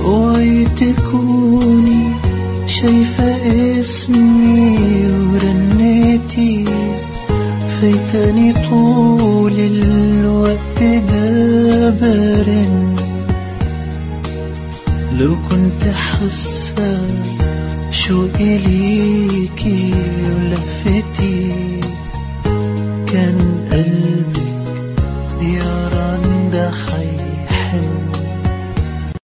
اوعي تكوني شايفة اسمي ورنتي فايتاني طول الوقت ده برن لو كنت حاسة شوقي ليكي ولفتي